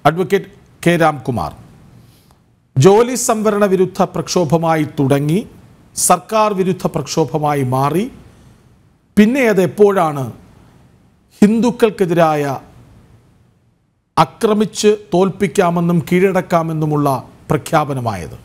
advocate K Ramkumar ജോലി സംവരണ വിരുദ്ധ പ്രക്ഷോഭമായി തുടങ്ങി സർക്കാർ വിരുദ്ധ പ്രക്ഷോഭമായി മാറി പിന്നെ അത് എപ്പോഴാണ് ഹിന്ദുക്കൾക്കെതിരായ ആക്രമിച്ച് തോൽപ്പിക്കാമെന്നും കീഴടക്കാമെന്നുമുള്ള പ്രഖ്യാപനമായത്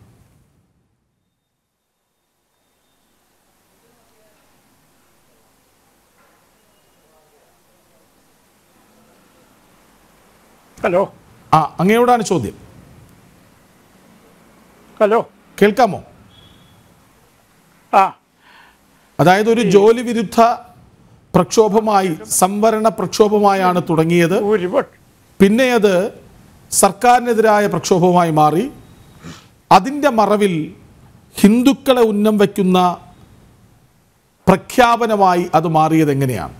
ഹലോ ആ അങ്ങയോടാണ് ചോദ്യം ഹലോ കേൾക്കാമോ ആ അതായത് ഒരു ജോലി വിരുദ്ധ പ്രക്ഷോഭമായി സംവരണ പ്രക്ഷോഭമായാണ് തുടങ്ങിയത് ഭൂരിപക്ഷ പിന്നെ അത് സർക്കാരിനെതിരായ പ്രക്ഷോഭമായി മാറി അതിൻ്റെ മറവിൽ ഹിന്ദുക്കളെ ഉന്നം വയ്ക്കുന്ന പ്രഖ്യാപനമായി അത് മാറിയത് എങ്ങനെയാണ്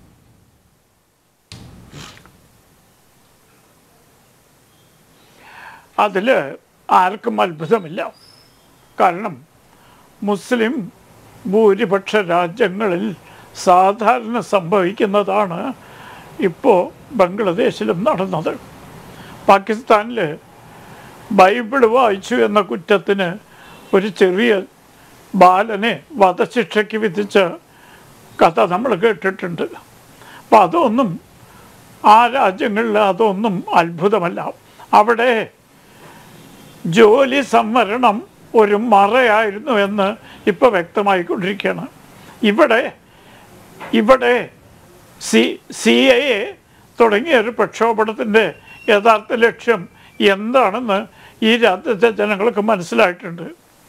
അതിൽ ആർക്കും അത്ഭുതമില്ല കാരണം മുസ്ലിം ഭൂരിപക്ഷ രാജ്യങ്ങളിൽ സാധാരണ സംഭവിക്കുന്നതാണ് ഇപ്പോൾ ബംഗ്ലാദേശിലും നടന്നത് പാകിസ്ഥാനിൽ ബൈബിൾ വായിച്ചു എന്ന കുറ്റത്തിന് ഒരു ചെറിയ ബാലനെ വധശിക്ഷയ്ക്ക് വിധിച്ച കഥ നമ്മൾ കേട്ടിട്ടുണ്ട് അപ്പം അതൊന്നും ആ രാജ്യങ്ങളിൽ അതൊന്നും അത്ഭുതമല്ല അവിടെ ജോലി സംവരണം ഒരു മറയായിരുന്നു എന്ന് ഇപ്പോൾ വ്യക്തമായിക്കൊണ്ടിരിക്കുകയാണ് ഇവിടെ ഇവിടെ സി സി ഐ എ തുടങ്ങിയ ഒരു പ്രക്ഷോഭണത്തിൻ്റെ യഥാർത്ഥ ലക്ഷ്യം എന്താണെന്ന് ഈ രാജ്യത്തെ ജനങ്ങൾക്ക് മനസ്സിലായിട്ടുണ്ട്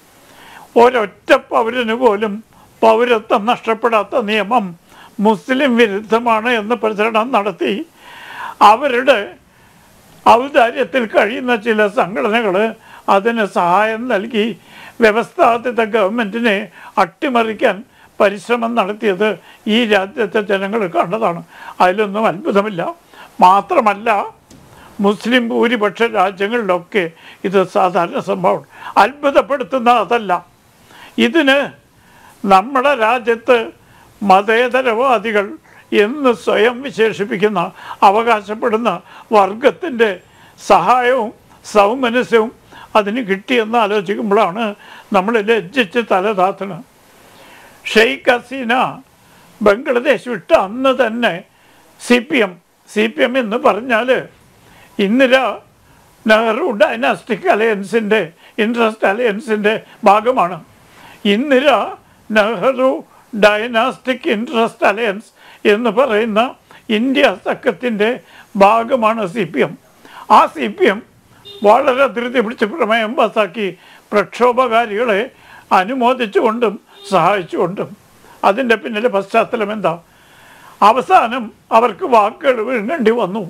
ഒരൊറ്റ പൗരന് പോലും പൗരത്വം നഷ്ടപ്പെടാത്ത നിയമം മുസ്ലിം വിരുദ്ധമാണ് എന്ന് പ്രചരണം നടത്തി അവരുടെ ഔദാര്യത്തിൽ കഴിയുന്ന ചില സംഘടനകൾ അതിന് സഹായം നൽകി വ്യവസ്ഥാപിത ഗവൺമെൻറ്റിനെ അട്ടിമറിക്കാൻ പരിശ്രമം നടത്തിയത് ഈ രാജ്യത്തെ ജനങ്ങൾ കണ്ടതാണ് അതിലൊന്നും അത്ഭുതമില്ല മാത്രമല്ല മുസ്ലിം ഭൂരിപക്ഷ രാജ്യങ്ങളിലൊക്കെ ഇത് സാധാരണ സംഭവം അത്ഭുതപ്പെടുത്തുന്ന അതല്ല ഇതിന് നമ്മുടെ രാജ്യത്ത് മതേതരവാദികൾ എന്ന് സ്വയം വിശേഷിപ്പിക്കുന്ന അവകാശപ്പെടുന്ന വർഗത്തിൻ്റെ സഹായവും സൗമനസ്യവും അതിന് കിട്ടിയെന്ന് ആലോചിക്കുമ്പോഴാണ് നമ്മൾ ലജ്ജിച്ച് തല താത്തണത് ഷെയ്ഖ് ഹസീന ബംഗ്ലാദേശ് വിട്ട അന്ന് തന്നെ C P M C P M എന്ന് പറഞ്ഞാൽ ഇന്ദിര നെഹ്റു ഡൈനാസ്റ്റിക് അലയൻസിൻ്റെ ഇൻട്രസ്റ്റ് അലയൻസിൻ്റെ ഭാഗമാണ് Indira Nehru dynastic interest alliance എന്ന് പറയുന്ന ഇന്ത്യ സഖ്യത്തിൻ്റെ ഭാഗമാണ് സി പി എം ആ സി പി എം വളരെ ധൃതി പിടിച്ച് പ്രമേയം പാസാക്കി പ്രക്ഷോഭകാരികളെ അനുമോദിച്ചുകൊണ്ടും സഹായിച്ചുകൊണ്ടും അതിൻ്റെ പിന്നിലെ പശ്ചാത്തലം എന്താ അവസാനം അവർക്ക് വാക്കുകൾ വിഴുങ്ങേണ്ടി വന്നു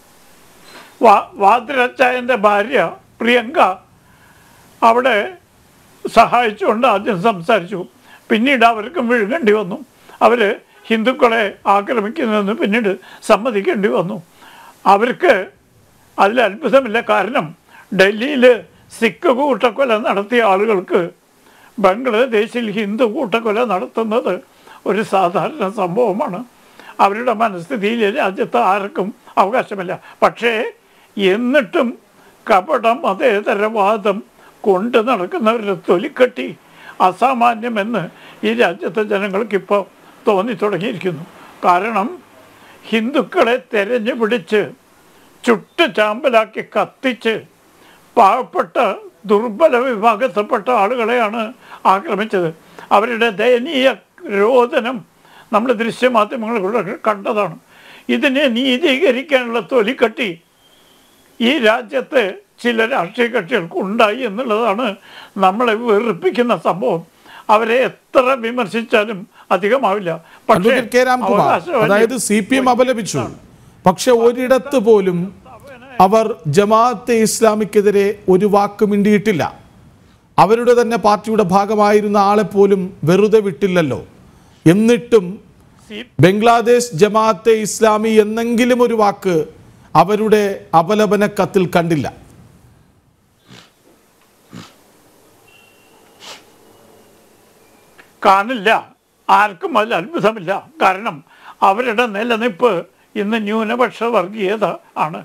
വാ വാദ്രച്ചായൻ്റെ ഭാര്യ പ്രിയങ്ക അവിടെ സഹായിച്ചുകൊണ്ട് ആദ്യം സംസാരിച്ചു പിന്നീട് അവർക്കും വിഴുങ്ങേണ്ടി വന്നു അവർ ഹിന്ദുക്കളെ ആക്രമിക്കുന്നതെന്ന് പിന്നീട് സമ്മതിക്കേണ്ടി വന്നു അവർക്ക് അതിൽ അത്ഭുതമില്ല കാരണം ഡൽഹിയിൽ സിഖ് കൂട്ടക്കൊല നടത്തിയ ആളുകൾക്ക് ബംഗ്ലാദേശിൽ ഹിന്ദു കൂട്ടക്കൊല നടത്തുന്നത് ഒരു സാധാരണ സംഭവമാണ് അവരുടെ മനസ്ഥിതിയിൽ രാജ്യത്ത് ആർക്കും അവകാശമില്ല പക്ഷേ എന്നിട്ടും കപട മതേതരവാദം കൊണ്ട് നടക്കുന്നവരുടെ തൊലിക്കട്ടി അസാമാന്യമെന്ന് ഈ രാജ്യത്തെ ജനങ്ങൾക്കിപ്പോൾ തോന്നി തുടങ്ങിയിരിക്കുന്നു കാരണം ഹിന്ദുക്കളെ തെരഞ്ഞു പിടിച്ച് ചുട്ട് ചാമ്പലാക്കി കത്തിച്ച് പാവപ്പെട്ട ദുർബല വിഭാഗത്തിൽപ്പെട്ട ആളുകളെയാണ് ആക്രമിച്ചത് അവരുടെ ദയനീയ രോദനം നമ്മൾ ദൃശ്യമാധ്യമങ്ങളിലൂടെ കണ്ടതാണ് ഇതിനെ നീതീകരിക്കാനുള്ള തൊലിക്കട്ടി ഈ രാജ്യത്ത് ചില രാഷ്ട്രീയ കക്ഷികൾക്ക് ഉണ്ടായി എന്നുള്ളതാണ് നമ്മളെ വെറുപ്പിക്കുന്ന സംഭവം അവരെ എത്ര വിമർശിച്ചാലും അധികമാവില്ല അഡ്വക്കേറ്റ് കെ രാംകുമാർ അവകാശവാദി- അതായത് സി പി എം അപലപിച്ചു പക്ഷെ ഒരിടത്ത് പോലും അവർ ജമാഅത്തെ ഇസ്ലാമിക്കെതിരെ ഒരു വാക്ക് മിണ്ടിയിട്ടില്ല അവരുടെ തന്നെ പാർട്ടിയുടെ ഭാഗമായിരുന്ന ആളെ പോലും വെറുതെ വിട്ടില്ലല്ലോ എന്നിട്ടും സി- ബംഗ്ലാദേശ് ജമാഅത്തെ ഇസ്ലാമി എന്നെങ്കിലും ഒരു വാക്ക് അവരുടെ അപലപന കത്തിൽ കണ്ടില്ല കാണില്ല ആർക്കും അതിൽ അത്ഭുതമില്ല കാരണം അവരുടെ നിലനിൽപ്പ് ഇന്ന് ന്യൂനപക്ഷ വർഗീയത ആണ്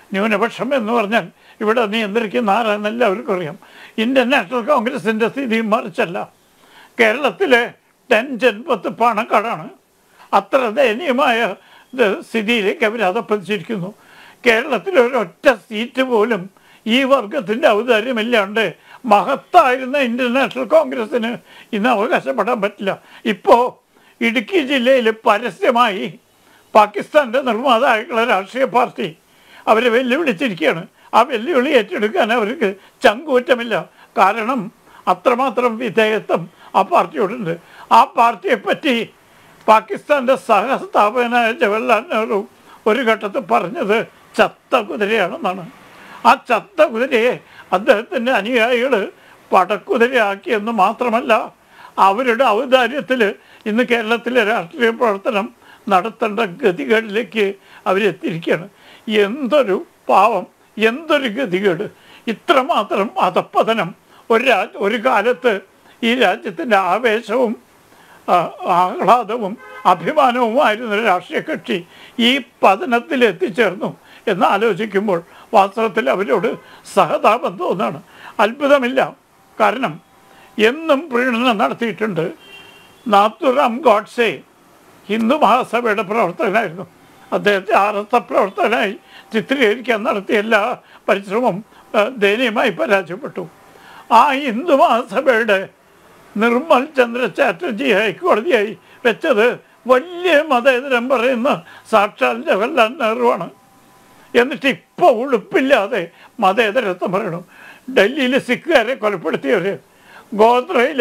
ന്യൂനപക്ഷം എന്ന് പറഞ്ഞാൽ ഇവിടെ നിയന്ത്രിക്കുന്ന ആരാന്ന് എല്ലാവർക്കും അറിയാം ഇന്ത്യൻ നാഷണൽ കോൺഗ്രസിൻ്റെ സ്ഥിതി മറിച്ചല്ല കേരളത്തിലെ ടെൻഷൻ പത്ത് പണക്കാടാണ് അത്ര ദയനീയമായ ഇത് സ്ഥിതിയിലേക്ക് അവർ അതപ്പതിച്ചിരിക്കുന്നു കേരളത്തിൽ ഒരൊറ്റ സീറ്റ് പോലും ഈ വർഗത്തിൻ്റെ ഔദാര്യമില്ലാണ്ട് മഹത്തായിരുന്ന ഇന്ത്യൻ നാഷണൽ കോൺഗ്രസ്സിന് ഇന്ന് അവകാശപ്പെടാൻ പറ്റില്ല ഇപ്പോൾ ഇടുക്കി ജില്ലയിൽ പരസ്യമായി പാകിസ്ഥാൻ്റെ നിർമ്മാതാക്കളെ രാഷ്ട്രീയ പാർട്ടി അവരെ വെല്ലുവിളിച്ചിരിക്കുകയാണ് ആ വെല്ലുവിളി ഏറ്റെടുക്കാൻ അവർക്ക് ചങ്കൂറ്റമില്ല കാരണം അത്രമാത്രം വിധേയത്വം ആ പാർട്ടിയോടുണ്ട് ആ പാർട്ടിയെ പറ്റി പാകിസ്ഥാൻ്റെ സഹസ്ഥാപകനായ ജവഹർലാൽ നെഹ്റു ഒരു ഘട്ടത്തിൽ പറഞ്ഞത് ചത്ത കുതിരയാണെന്നാണ് ആ ചത്ത കുതിരയെ അദ്ദേഹത്തിൻ്റെ അനുയായികൾ പടക്കുതിരയാക്കിയെന്ന് മാത്രമല്ല അവരുടെ ഔദാര്യത്തിൽ ഇന്ന് കേരളത്തിലെ രാഷ്ട്രീയ പ്രവർത്തനം നടത്തേണ്ട ഗതികളിലേക്ക് അവരെത്തിയിരിക്കുകയാണ് എന്തൊരു പാവം എന്തൊരു ഗതികേട് ഇത്രമാത്രം അധപ്പതനം ഒരു രാ ഒരു കാലത്ത് ഈ രാജ്യത്തിൻ്റെ ആവേശവും ആ, ആഹ്ലാദവും അഭിമാനവുമായിരുന്ന ഒരു രാഷ്ട്രീയ കക്ഷി ഈ പതനത്തിൽ എത്തിച്ചേർന്നു എന്ന് ആലോചിക്കുമ്പോൾ വാസ്തവത്തിൽ അവരോട് സഹതാപം തോന്നാണ് അത്ഭുതമില്ല കാരണം എന്നും പ്രീണനം നടത്തിയിട്ടുണ്ട് നാത്തുറാം ഗോഡ്സെ ഹിന്ദു മഹാസഭയുടെ പ്രവർത്തകനായിരുന്നു അദ്ദേഹത്തെ ആർ എസ് എസ് പ്രവർത്തകനായി ചിത്രീകരിക്കാൻ നടത്തിയ എല്ലാ പരിശ്രമവും ആ, ദയനീയമായി പരാജയപ്പെട്ടു ആ ഹിന്ദു മഹാസഭയുടെ നിർമ്മൽ ചന്ദ്ര ചാറ്റർജി ഹൈക്കോടതിയായി വെച്ചത് വലിയ മതേതരം പറയുന്ന സാക്ഷാൽ ജവഹർലാൽ നെഹ്റുവാണ് എന്നിട്ട് ഇപ്പോൾ ഉളുപ്പില്ലാതെ മതേതരത്വം പറയണം ഡൽഹിയിൽ സിഖുകാരെ കൊലപ്പെടുത്തിയവർ ഗോത്രയിൽ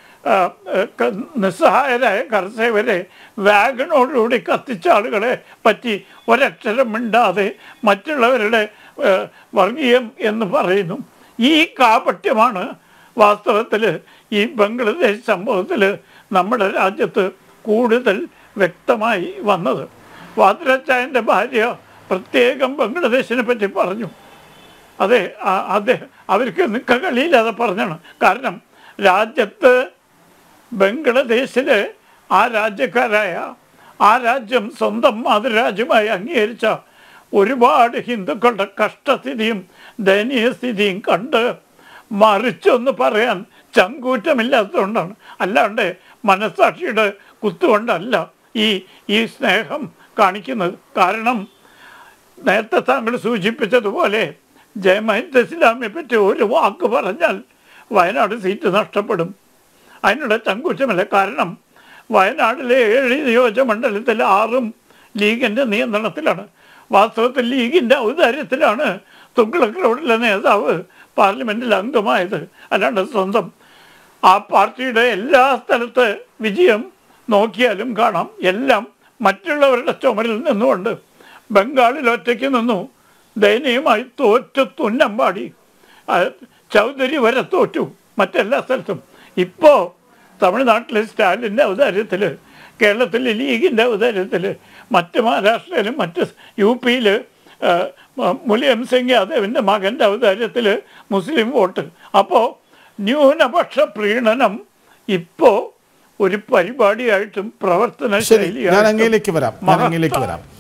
നിസ്സഹായരായ കർഷകരെ വാഗണോടുകൂടി കത്തിച്ച ആളുകളെ പറ്റി ഒരക്ഷരം മിണ്ടാതെ മറ്റുള്ളവരുടെ ആ, വർഗീയം എന്ന് പറയുന്നു ഈ കാപട്യമാണ് വാസ്തവത്തിൽ ഈ ബംഗ്ലാദേശ് സംഭവത്തിൽ നമ്മുടെ രാജ്യത്ത് കൂടുതൽ വ്യക്തമായി വന്നത് വാദ്രാച്ചായൻ്റെ ഭാര്യ പ്രത്യേകം ബംഗ്ലാദേശിനെ പറ്റി പറഞ്ഞു അതെ ആ- അതെ അവർക്ക് നിൽക്ക കളിയില്ലാതെ പറഞ്ഞാണ് കാരണം രാജ്യത്ത് ബംഗ്ലാദേശിലെ ആ രാജ്യക്കാരായ ആ രാജ്യം സ്വന്തം മാതൃരാജ്യമായി അംഗീകരിച്ച ഒരുപാട് ഹിന്ദുക്കളുടെ കഷ്ടസ്ഥിതിയും ദയനീയ സ്ഥിതിയും കണ്ട് മറിച്ചൊന്ന് പറയാൻ ചങ്കൂറ്റമില്ലാത്തതുകൊണ്ടാണ് അല്ലാണ്ട് മനസ്സാക്ഷിയുടെ കുത്തുകൊണ്ടല്ല ഈ ഈ സ്നേഹം കാണിക്കുന്നത് കാരണം നേരത്തെ താങ്കൾ സൂചിപ്പിച്ചതുപോലെ ജയമഹിന്ദ് ഇസ്ലാമിനെ പറ്റി ഒരു വാക്ക് പറഞ്ഞാൽ വയനാട് സീറ്റ് നഷ്ടപ്പെടും അതിനുള്ള ചങ്കൂറ്റമില്ല കാരണം വയനാട്ടിലെ ഏഴ് നിയോജകമണ്ഡലത്തിൽ ആറും ലീഗിൻ്റെ നിയന്ത്രണത്തിലാണ് വാസ്തവത്തിൽ ലീഗിൻ്റെ ഔദാര്യത്തിലാണ് തുഗ്ലക് റോഡിലെ നേതാവ് പാർലമെൻറ്റിൽ അംഗമായത് അല്ലാണ്ട് സ്വന്തം ആ പാർട്ടിയുടെ എല്ലാ സ്ഥലത്ത് വിജയം നോക്കിയാലും കാണാം എല്ലാം മറ്റുള്ളവരുടെ ചുമരിൽ നിന്നുകൊണ്ട് ബംഗാളിൽ ഒറ്റയ്ക്ക് നിന്നു ദയനീയമായി തോറ്റു തുന്നമ്പാടി ആ, ചൗധരി വരെ തോറ്റു മറ്റെല്ലാ സ്ഥലത്തും ഇപ്പോൾ തമിഴ്നാട്ടിലെ സ്റ്റാലിൻ്റെ ഔദാര്യത്തിൽ കേരളത്തിലെ ലീഗിൻ്റെ ഔദാര്യത്തിൽ മറ്റ് മഹാരാഷ്ട്രയിലും മറ്റ് യു പിയിൽ മുലിയം സിംഗ് യാദവിൻ്റെ മകൻ്റെ ഔദാര്യത്തിൽ മുസ്ലിം വോട്ട് അപ്പോൾ ന്യൂനപക്ഷ പ്രീണനം ഇപ്പോൾ ഒരു പരിപാടിയായിട്ടും പ്രവർത്തന ശരി ഞാൻ ശൈലിയായിട്ടും അങ്ങയിലേക്ക് വരാം ഞാൻ അങ്ങയിലേക്ക് വരാം